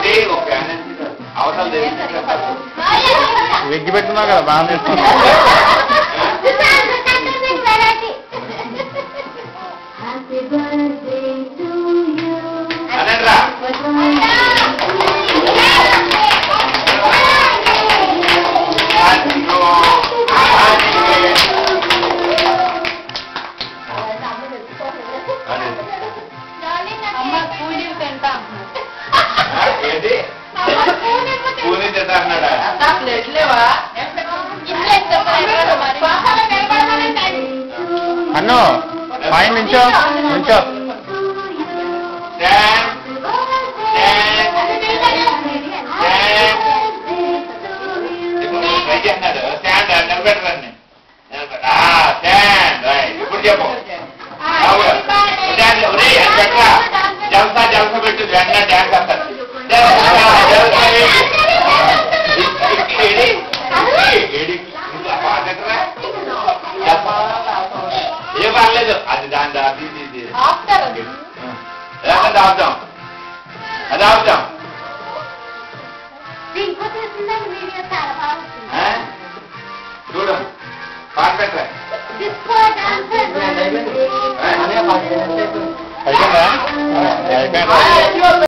ఇది ఒక ఫ్యాన్ వేసి అవసరం లేదు వెగ్గి పెట్టున్నావు కదా బాగా Happy birthday to you. అనండ్రా అదిగో, అదిగే. అదే. అమ్మ పూజలు తింటా ఆ, ఏంటి పూని తింటా అన్నాడా ప్లేట్ లేవా అన్ను పైన నుంచో నుంచో డాన్ ఇప్పుడు ట్రై చేస్తున్నాడు స్టాండ్ నిలబెట్టరండి స్టాండ్ రైట్ ఇప్పుడు చెప్పు అవును. డాన్స్ ఒరేయ్, అది పెట్టరా జల్సా జల్సా పెట్టు వెంటనే డాన్స్ చేస్తాడు జల్సా, జల్సా ఏంటి? ఏడి? ఏడి? ఇది ఆ పాట ఎక్కడా? జల్సా. ఏ పర్లేదు అది దాని దాది ఇది ఇది. ఆపుతారు లేకపోతే ఆపుతాం అది ఆపుతాం ఇంకోటి వచ్చిందండి వీడియో చాలా బాగా వచ్చింది. ఆ? చూడు పాట పెట్టరా డిస్కో డాన్సర్ ఆ? అయిపోయిందా అయిపోయిందా